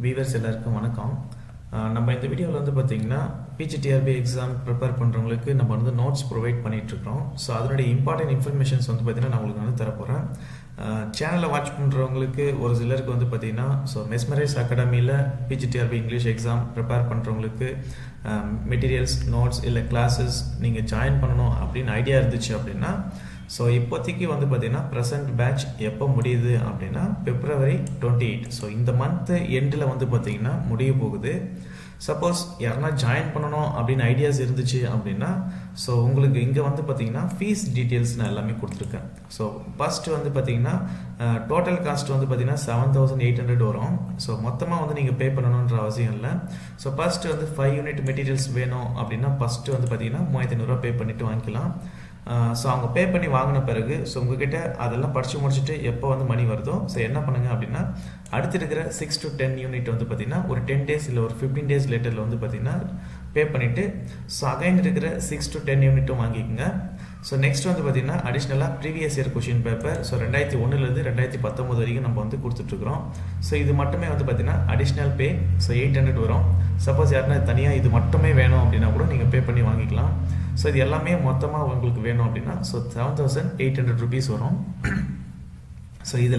viewers எல்லாருக்கும் வணக்கம் அஹ் நம்ம இந்த வீடியோவில் வந்து பார்த்தீங்கன்னா பிஜிடிஆர்பி எக்ஸாம் ப்ரிப்பேர் பண்ணுறவங்களுக்கு நம்ம வந்து நோட்ஸ் ப்ரொவைட் பண்ணிகிட்ருக்கோம் ஸோ அதனுடைய இம்பார்ட்டன்ட் இன்ஃபர்மேஷன்ஸ் வந்து பார்த்தீங்கன்னா நான் உங்களுக்கு வந்து தரப்போகிறேன் சேனலை வாட்ச் பண்ணுறவங்களுக்கு ஒரு சிலருக்கு வந்து பார்த்தீங்கன்னா ஸோ மெஸ்மரைஸ் அகாடமியில் பிஜிடிஆர்பி இங்கிலீஷ் எக்ஸாம் ப்ரிப்பேர் பண்ணுறவங்களுக்கு மெட்டீரியல்ஸ் நோட்ஸ் இல்லை கிளாஸஸ் நீங்கள் ஜாயின் பண்ணணும் அப்படின்னு ஐடியா இருந்துச்சு அப்படின்னா ஸோ இப்போதைக்கு வந்து பார்த்தீங்கன்னா ப்ரெசன்ட் பேட்ச் எப்போ முடியுது அப்படின்னா பிப்ரவரி டுவெண்ட்டி எயிட் ஸோ இந்த மந்த்து எண்டில் வந்து பார்த்தீங்கன்னா முடிய போகுது சப்போஸ் யாருன்னா ஜாயின் பண்ணணும் அப்படின்னு ஐடியாஸ் இருந்துச்சு அப்படின்னா ஸோ உங்களுக்கு இங்கே வந்து பார்த்தீங்கன்னா ஃபீஸ் டீட்டெயில்ஸ் நான் எல்லாமே கொடுத்துருக்கேன் ஸோ ஃபர்ஸ்ட் வந்து பார்த்தீங்கன்னா டோட்டல் காஸ்ட் வந்து பார்த்தீங்கன்னா செவன் தௌசண்ட் எயிட் ஹண்ட்ரட் வரும் ஸோ மொத்தமாக வந்து நீங்கள் பே பண்ணணுன்ற அவசியம் இல்லை ஸோ ஃபர்ஸ்ட் வந்து ஃபைவ் யூனிட் மெட்டீரியல்ஸ் வேணும் அப்படின்னா ஃபர்ஸ்ட் வந்து பார்த்தீங்கன்னா மூவாயிரத்தி ஐநூறுரூவா பே பண்ணிட்டு வாங்கிக்கலாம் ஸோ அவங்க பே பண்ணி வாங்கின பிறகு ஸோ உங்ககிட்ட அதெல்லாம் படித்து முடிச்சுட்டு எப்போ வந்து மணி வருதோ ஸோ என்ன பண்ணுங்க அப்படின்னா அடுத்து இருக்கிற சிக்ஸ் டு டென் யூனிட் வந்து பார்த்தீங்கன்னா ஒரு டென் டேஸ் இல்லை ஒரு ஃபிஃப்டீன் டேஸ் லேட்டரில் வந்து பார்த்தீங்கன்னா பே பண்ணிவிட்டு ஸோ அகைன் இருக்கிற சிக்ஸ் டு டென் யூனிட்டும் வாங்கிக்கோங்க ஸோ நெக்ஸ்ட் வந்து பார்த்தீங்கன்னா அடிஷ்னலாக previous year question paper so ரெண்டாயிரத்தி ஒன்றுலேருந்து ரெண்டாயிரத்தி பத்தொம்போது வரைக்கும் நம்ம வந்து கொடுத்துட்ருக்குறோம் ஸோ இது மட்டுமே வந்து பார்த்தீங்கன்னா additional pay so eight hundred வரும் சப்போஸ் யாருன்னா தனியாக இது மட்டுமே வேணும் அப்படின்னா கூட நீங்கள் பே பண்ணி வாங்கிக்கலாம் ஸோ இது எல்லாமே மொத்தமாக உங்களுக்கு வேணும் அப்படின்னா so seven thousand eight hundred rupees வரும் ஸோ இதில்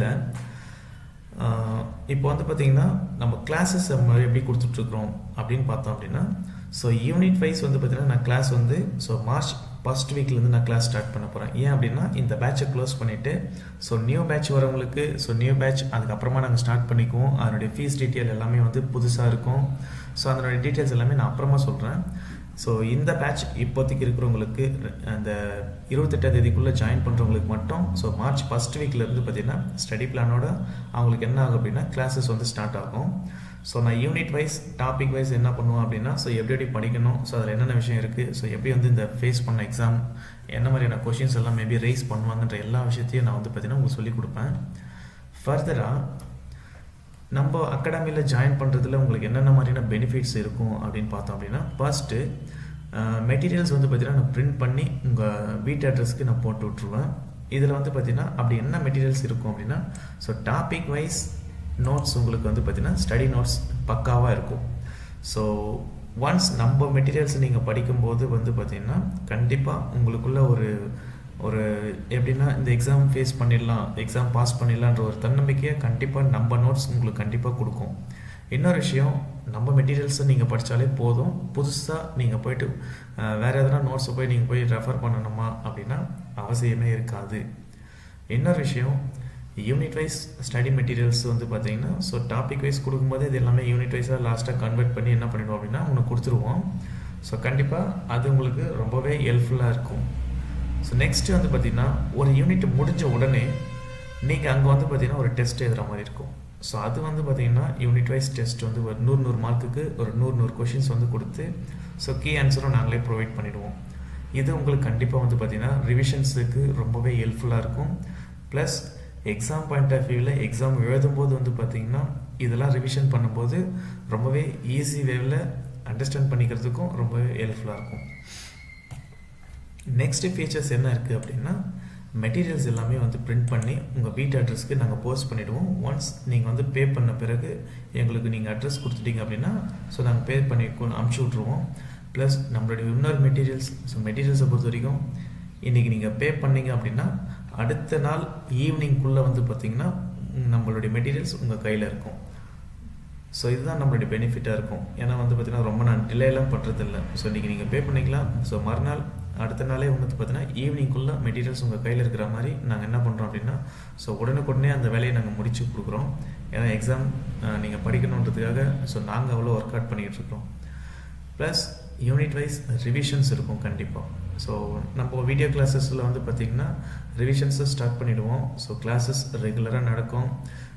இப்போ வந்து பார்த்தீங்கன்னா நம்ம கிளாஸஸ் நம்ம எப்படி கொடுத்துட்ருக்குறோம் அப்படின்னு பார்த்தோம் அப்படின்னா ஸோ யூனிட் வைஸ் வந்து பார்த்தீங்கன்னா நான் கிளாஸ் வந்து ஸோ மார்ச் ஃபஸ்ட் வீக்லேருந்து நான் கிளாஸ் ஸ்டார்ட் பண்ண போகிறேன் ஏன் அப்படின்னா இந்த பேட்சை க்ளோஸ் பண்ணிவிட்டு ஸோ நியூ பேட்ச் வரவங்களுக்கு ஸோ நியூ பேட்ச் அதுக்கப்புறமா நாங்கள் ஸ்டார்ட் பண்ணிக்குவோம் அதனுடைய ஃபீஸ் டீட்டெயில் எல்லாமே வந்து புதுசாக இருக்கும் ஸோ அதனுடைய டீட்டெயில்ஸ் எல்லாமே நான் அப்புறமா சொல்கிறேன் ஸோ இந்த பேட்ச் இப்போதைக்கு இருக்கிறவங்களுக்கு அந்த இருபத்தெட்டாம் தேதிக்குள்ளே ஜாயின் பண்ணுறவங்களுக்கு மட்டும் ஸோ மார்ச் ஃபஸ்ட் வீக்லேருந்து பார்த்தீங்கன்னா ஸ்டடி பிளானோட அவங்களுக்கு என்ன ஆகும் அப்படின்னா கிளாஸஸ் வந்து ஸ்டார்ட் ஆகும் ஸோ நான் யூனிட் வைஸ் டாபிக் வைஸ் என்ன பண்ணுவோம் அப்படின்னா ஸோ எப்படி எப்படி படிக்கணும் ஸோ அதில் என்னென்ன விஷயம் இருக்குது ஸோ எப்படி வந்து இந்த ஃபேஸ் பண்ண எக்ஸாம் என்ன மாதிரியான கொஷின்ஸ் எல்லாம் மேபி ரைஸ் பண்ணுவாங்கன்ற எல்லா விஷயத்தையும் நான் வந்து பார்த்தீங்கன்னா உங்களுக்கு சொல்லிக் கொடுப்பேன் ஃபர்தராக நம்ம அகாடமியில் ஜாயின் பண்ணுறதுல உங்களுக்கு என்னென்ன மாதிரியான பெனிஃபிட்ஸ் இருக்கும் அப்படின்னு பார்த்தோம் அப்படின்னா ஃபர்ஸ்ட்டு மெட்டீரியல்ஸ் வந்து பார்த்தீங்கன்னா நான் பிரிண்ட் பண்ணி உங்கள் வீட்டு அட்ரஸ்க்கு நான் போட்டு விட்ருவேன் இதில் வந்து பார்த்தீங்கன்னா அப்படி என்ன மெட்டீரியல்ஸ் இருக்கும் அப்படின்னா ஸோ டாபிக் வைஸ் நோட்ஸ் உங்களுக்கு வந்து பார்த்தீங்கன்னா ஸ்டடி நோட்ஸ் பக்காவாக இருக்கும் ஸோ ஒன்ஸ் நம்ம மெட்டீரியல்ஸ் நீங்கள் படிக்கும்போது வந்து பார்த்தீங்கன்னா கண்டிப்பாக உங்களுக்குள்ள ஒரு ஒரு எப்படின்னா இந்த எக்ஸாம் ஃபேஸ் பண்ணிடலாம் எக்ஸாம் பாஸ் பண்ணிடலான்ற ஒரு தன்னம்பிக்கையை கண்டிப்பாக நம்ம நோட்ஸ் உங்களுக்கு கண்டிப்பாக கொடுக்கும் இன்னொரு விஷயம் நம்ம மெட்டீரியல்ஸை நீங்கள் படித்தாலே போதும் புதுசாக நீங்கள் போயிட்டு வேறு எதனா நோட்ஸை போய் நீங்கள் போய் ரெஃபர் பண்ணணுமா அப்படின்னா அவசியமே இருக்காது இன்னொரு விஷயம் யூனிட் வைஸ் ஸ்டடி மெட்டீரியல்ஸ் வந்து பார்த்தீங்கன்னா ஸோ டாபிக் வைஸ் கொடுக்கும்போது இது எல்லாமே யூனிட் வைஸாக லாஸ்ட்டாக கன்வெர்ட் பண்ணி என்ன பண்ணிடுவோம் அப்படின்னா உங்களுக்கு கொடுத்துருவோம் ஸோ கண்டிப்பாக அது உங்களுக்கு ரொம்பவே ஹெல்ப்ஃபுல்லாக இருக்கும் ஸோ நெக்ஸ்ட்டு வந்து பார்த்தீங்கன்னா ஒரு யூனிட் முடிஞ்ச உடனே நீங்கள் அங்கே வந்து பார்த்தீங்கன்னா ஒரு டெஸ்ட் எழுதுகிற மாதிரி இருக்கும் ஸோ அது வந்து பார்த்தீங்கன்னா யூனிட் வைஸ் டெஸ்ட் வந்து ஒரு நூறு நூறு மார்க்குக்கு ஒரு நூறு நூறு கொஷின்ஸ் வந்து கொடுத்து ஸோ கீ ஆன்சரும் நாங்களே ப்ரொவைட் பண்ணிவிடுவோம் இது உங்களுக்கு கண்டிப்பாக வந்து பார்த்தீங்கன்னா ரிவிஷன்ஸுக்கு ரொம்பவே ஹெல்ப்ஃபுல்லாக இருக்கும் ப்ளஸ் எக்ஸாம் பாயிண்ட் ஆஃப் வியூவில் எக்ஸாம் எழுதும்போது வந்து பார்த்தீங்கன்னா இதெல்லாம் ரிவிஷன் பண்ணும்போது ரொம்பவே ஈஸி வேவில் அண்டர்ஸ்டாண்ட் பண்ணிக்கிறதுக்கும் ரொம்பவே ஹெல்ப்ஃபுல்லாக இருக்கும் நெக்ஸ்ட் ஃபீச்சர்ஸ் என்ன இருக்குது அப்படின்னா மெட்டீரியல்ஸ் எல்லாமே வந்து பிரிண்ட் பண்ணி உங்கள் வீட்டு அட்ரஸ்க்கு நாங்கள் போஸ்ட் பண்ணிவிடுவோம் ஒன்ஸ் நீங்கள் வந்து பே பண்ண பிறகு எங்களுக்கு நீங்கள் அட்ரஸ் கொடுத்துட்டீங்க அப்படின்னா ஸோ நாங்கள் பே பண்ணி அமுச்சு விட்ருவோம் ப்ளஸ் நம்மளுடைய இன்னொரு மெட்டீரியல்ஸ் ஸோ மெட்டீரியல்ஸை பொறுத்த வரைக்கும் இன்றைக்கி நீங்கள் பே பண்ணீங்க அப்படின்னா அடுத்த நாள் ஈவினிங்குள்ளே வந்து பார்த்தீங்கன்னா நம்மளுடைய மெட்டீரியல்ஸ் உங்கள் கையில் இருக்கும் ஸோ இதுதான் நம்மளுடைய பெனிஃபிட்டாக இருக்கும் ஏன்னா வந்து பார்த்தீங்கன்னா ரொம்ப நான் டிலேலாம் பண்ணுறதில்ல ஸோ இன்றைக்கி நீங்கள் பே பண்ணிக்கலாம் ஸோ மறுநாள் அடுத்த நாளே வந்து பார்த்தீங்கன்னா ஈவினிங்குள்ளே மெட்டீரியல்ஸ் உங்கள் கையில் இருக்கிற மாதிரி நாங்கள் என்ன பண்ணுறோம் அப்படின்னா ஸோ உடனுக்குடனே அந்த வேலையை நாங்கள் முடிச்சு கொடுக்குறோம் ஏன்னா எக்ஸாம் நீங்கள் படிக்கணுன்றதுக்காக ஸோ நாங்கள் அவ்வளோ ஒர்க் அவுட் பண்ணிக்கிட்டு இருக்கோம் ப்ளஸ் யூனிட் வைஸ் ரிவிஷன்ஸ் இருக்கும் கண்டிப்பாக ஸோ நம்ம வீடியோ கிளாஸஸில் வந்து பார்த்திங்கன்னா ரிவிஷன்ஸை ஸ்டார்ட் பண்ணிவிடுவோம் ஸோ கிளாஸஸ் ரெகுலராக நடக்கும்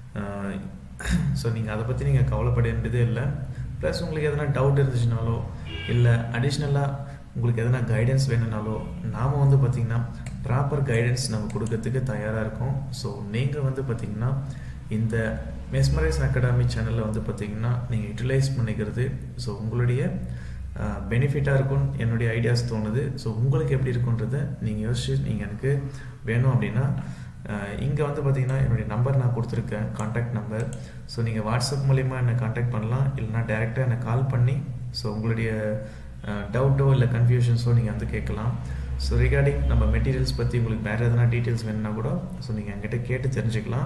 ஸோ நீங்கள் அதை பற்றி நீங்கள் கவலைப்பட வேண்டியதே இல்லை ப்ளஸ் உங்களுக்கு எதனா டவுட் இருந்துச்சுனாலோ இல்லை அடிஷ்னலாக உங்களுக்கு எதனா கைடன்ஸ் வேணும்னாலோ நாம் வந்து பார்த்திங்கன்னா ப்ராப்பர் கைடன்ஸ் நம்ம கொடுக்கறதுக்கு தயாராக இருக்கோம் ஸோ நீங்கள் வந்து பார்த்திங்கன்னா இந்த மெஸ்மரைஸ் அகாடமி சேனலில் வந்து பார்த்திங்கன்னா நீங்கள் யூட்டிலைஸ் பண்ணிக்கிறது ஸோ உங்களுடைய பெனிஃபிட்டாக இருக்கும்னு என்னுடைய ஐடியாஸ் தோணுது ஸோ உங்களுக்கு எப்படி இருக்குன்றத நீங்கள் யோசிச்சு நீங்கள் எனக்கு வேணும் அப்படின்னா இங்கே வந்து பார்த்தீங்கன்னா என்னுடைய நம்பர் நான் கொடுத்துருக்கேன் காண்டாக்ட் நம்பர் ஸோ நீங்கள் வாட்ஸ்அப் மூலிமா என்னை காண்டாக்ட் பண்ணலாம் இல்லைனா டேரெக்டாக என்னை கால் பண்ணி ஸோ உங்களுடைய டவுட்டோ இல்லை கன்ஃபியூஷன்ஸோ நீங்கள் வந்து கேட்கலாம் ஸோ ரிகார்டிங் நம்ம மெட்டீரியல்ஸ் பற்றி உங்களுக்கு வேறு எதனா டீட்டெயில்ஸ் வேணும்னா கூட ஸோ நீங்கள் என்கிட்ட கேட்டு தெரிஞ்சுக்கலாம்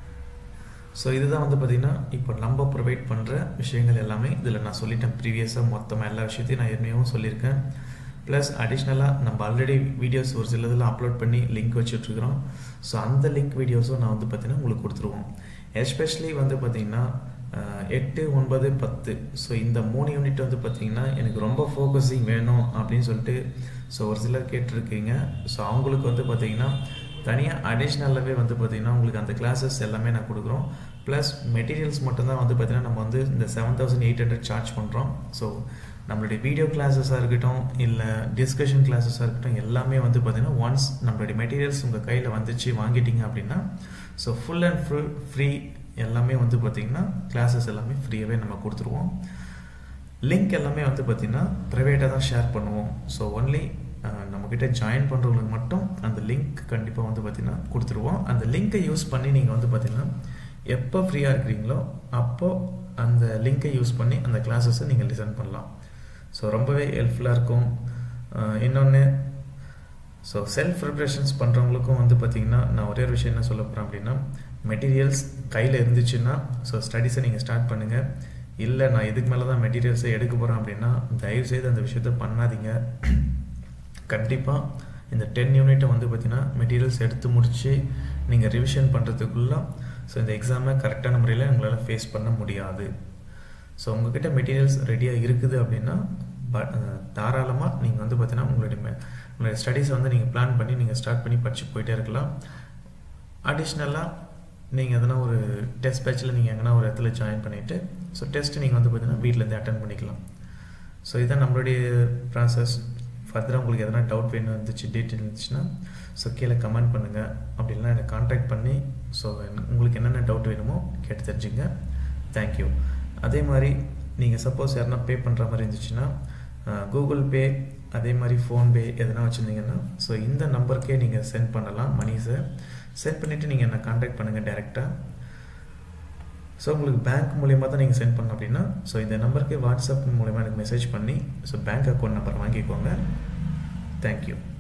ஸோ இதுதான் வந்து பார்த்திங்கன்னா இப்போ நம்ம ப்ரொவைட் பண்ணுற விஷயங்கள் எல்லாமே இதில் நான் சொல்லிட்டேன் ப்ரீவியஸாக மொத்தமாக எல்லா விஷயத்தையும் நான் ஏற்கனவே சொல்லியிருக்கேன் ப்ளஸ் அடிஷ்னலாக நம்ம ஆல்ரெடி வீடியோஸ் ஒரு சிலதில் அப்லோட் பண்ணி லிங்க் வச்சுட்ருக்குறோம் ஸோ அந்த லிங்க் வீடியோஸும் நான் வந்து பார்த்திங்கன்னா உங்களுக்கு கொடுத்துருவோம் எஸ்பெஷலி வந்து பார்த்திங்கன்னா எட்டு ஒன்பது பத்து ஸோ இந்த மூணு யூனிட் வந்து பார்த்திங்கன்னா எனக்கு ரொம்ப ஃபோக்கஸிங் வேணும் அப்படின்னு சொல்லிட்டு ஸோ ஒரு சிலர் கேட்டிருக்கீங்க ஸோ அவங்களுக்கு வந்து பார்த்திங்கன்னா தனியாக அடிஷ்னலாகவே வந்து பார்த்திங்கன்னா உங்களுக்கு அந்த கிளாஸஸ் எல்லாமே நான் கொடுக்குறோம் ப்ளஸ் மெட்டீரியல்ஸ் மட்டும்தான் வந்து பார்த்திங்கன்னா நம்ம வந்து இந்த seven thousand eight hundred charge பண்ணுறோம் ஸோ நம்மளுடைய வீடியோ கிளாஸஸாக இருக்கட்டும் இல்லை டிஸ்கஷன் கிளாஸஸாக இருக்கட்டும் எல்லாமே வந்து பார்த்திங்கன்னா ஒன்ஸ் நம்மளுடைய மெட்டீரியல்ஸ் உங்கள் கையில் வந்துச்சு வாங்கிட்டீங்க அப்படின்னா so full and full free எல்லாமே வந்து பார்த்திங்கன்னா கிளாஸஸ் எல்லாமே ஃப்ரீயாகவே நம்ம கொடுத்துருவோம் லிங்க் எல்லாமே வந்து பார்த்திங்கன்னா ப்ரைவேட்டாக தான் ஷேர் பண்ணுவோம் ஸோ ஒன்லி நம்மக்கிட்ட ஜாயின் பண்ணுறவங்களுக்கு மட்டும் அந்த லிங்க் கண்டிப்பாக வந்து பார்த்திங்கன்னா கொடுத்துருவோம் அந்த லிங்க்கை யூஸ் பண்ணி நீங்கள் வந்து பார்த்திங்கன்னா எப்போ ஃப்ரீயாக இருக்கிறீங்களோ அப்போது அந்த லிங்க்கை யூஸ் பண்ணி அந்த கிளாஸஸை நீங்கள் லிசன் பண்ணலாம் ஸோ ரொம்பவே ஹெல்ப்ஃபுல்லாக இருக்கும் இன்னொன்று ஸோ செல்ஃப் ப்ரிப்ரேஷன்ஸ் பண்ணுறவங்களுக்கும் வந்து பார்த்திங்கன்னா நான் ஒரே ஒரு விஷயம் என்ன சொல்ல போகிறேன் அப்படின்னா மெட்டீரியல்ஸ் கையில் இருந்துச்சுன்னா ஸோ ஸ்டடீஸை நீங்கள் ஸ்டார்ட் பண்ணுங்கள் இல்லை நான் இதுக்கு மேலே தான் மெட்டீரியல்ஸை எடுக்க போகிறேன் அப்படின்னா தயவுசெய்து அந்த விஷயத்த பண்ணாதீங்க கண்டிப்பாக இந்த டென் யூனிட்டை வந்து பார்த்திங்கன்னா மெட்டீரியல்ஸ் எடுத்து முடித்து நீங்கள் ரிவிஷன் பண்ணுறதுக்குள்ளே ஸோ இந்த எக்ஸாமை கரெக்டான முறையில் உங்களால் ஃபேஸ் பண்ண முடியாது ஸோ உங்ககிட்ட மெட்டீரியல்ஸ் ரெடியாக இருக்குது அப்படின்னா பட் தாராளமாக நீங்கள் வந்து பார்த்தீங்கன்னா உங்களுடைய உங்களுடைய ஸ்டடீஸை வந்து நீங்கள் பிளான் பண்ணி நீங்கள் ஸ்டார்ட் பண்ணி படித்து போயிட்டே இருக்கலாம் அடிஷ்னலாக நீங்கள் எதனா ஒரு டெஸ்ட் பேட்சில் நீங்கள் எங்கன்னா ஒரு இடத்துல ஜாயின் பண்ணிவிட்டு ஸோ டெஸ்ட்டு நீங்கள் வந்து பார்த்தீங்கன்னா வீட்டிலேருந்து அட்டன் பண்ணிக்கலாம் ஸோ இதுதான் நம்மளுடைய ப்ராசஸ் ஃபர்தராக உங்களுக்கு எதனா டவுட் வேணும் இருந்துச்சு டீட்டெயில் இருந்துச்சுன்னா ஸோ கீழே கமெண்ட் பண்ணுங்கள் அப்படின்னா எனக்கு காண்டாக்ட் பண்ணி ஸோ உங்களுக்கு என்னென்ன டவுட் வேணுமோ கேட்டு தெரிஞ்சுங்க தேங்க்யூ அதே மாதிரி நீங்கள் சப்போஸ் யாருனா பே பண்ணுற மாதிரி இருந்துச்சுன்னா கூகுள் பே அதே மாதிரி ஃபோன்பே எதனா வச்சுருந்தீங்கன்னா ஸோ இந்த நம்பருக்கே நீங்கள் சென்ட் பண்ணலாம் மணிஸை சென்ட் பண்ணிவிட்டு நீங்கள் என்ன காண்டாக்ட் பண்ணுங்கள் டேரெக்டாக ஸோ உங்களுக்கு பேங்க் மூலியமாக தான் நீங்கள் சென்ட் பண்ண அப்படின்னா ஸோ இந்த நம்பருக்கு வாட்ஸ்அப் மூலிமா எனக்கு மெசேஜ் பண்ணி ஸோ பேங்க் அக்கௌண்ட் நம்பர் வாங்கிக்கோங்க தேங்க்யூ